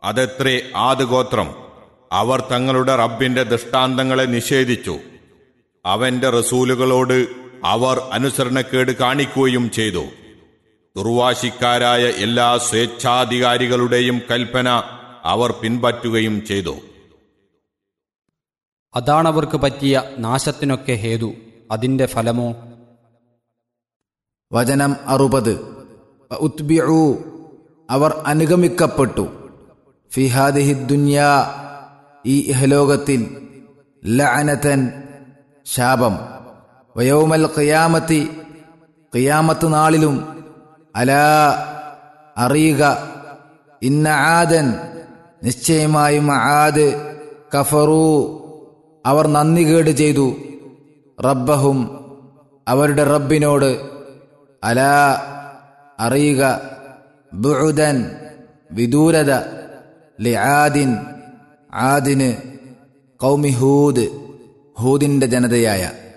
അതെത്രേ ആദ് ഗോത്രം അവർ തങ്ങളുടെ റബ്ബിന്റെ ദൃഷ്ടാന്തങ്ങളെ നിഷേധിച്ചു അവന്റെ റസൂലുകളോട് അവർ അനുസരണക്കേട് കാണിക്കുകയും ചെയ്തു ദുർവാശിക്കാരായ എല്ലാ സ്വേച്ഛാധികാരികളുടെയും കൽപ്പന അവർ പിൻപറ്റുകയും ചെയ്തു അതാണവർക്ക് പറ്റിയ നാശത്തിനൊക്കെ ഹേതു അതിന്റെ ഫലമോ വചനം അറുപത് ഉത്ബിഉ അവർ അനുഗമിക്കപ്പെട്ടു ഫിഹാദിഹി ദുന്യാ ഈ ഇഹലോകത്തിൽ ലഅനതൻ ശാപം വയൗമൽ ഖിയാമത്തി ഖിയാമത്ത് നാളിലും അലാ അറിയുക ഇന്ന ആദൻ നിശ്ചയമായും ആദ് കഫറു അവർ നന്ദികേട് ചെയ്തു റബ്ബഹും അവരുടെ റബ്ബിനോട് അലാ അറിയുക ബുഉദൻ വിദൂരത ലിആദിൻ ആദിന് കൗമി ഹൂദ് ഹൂദിന്റെ ജനതയായ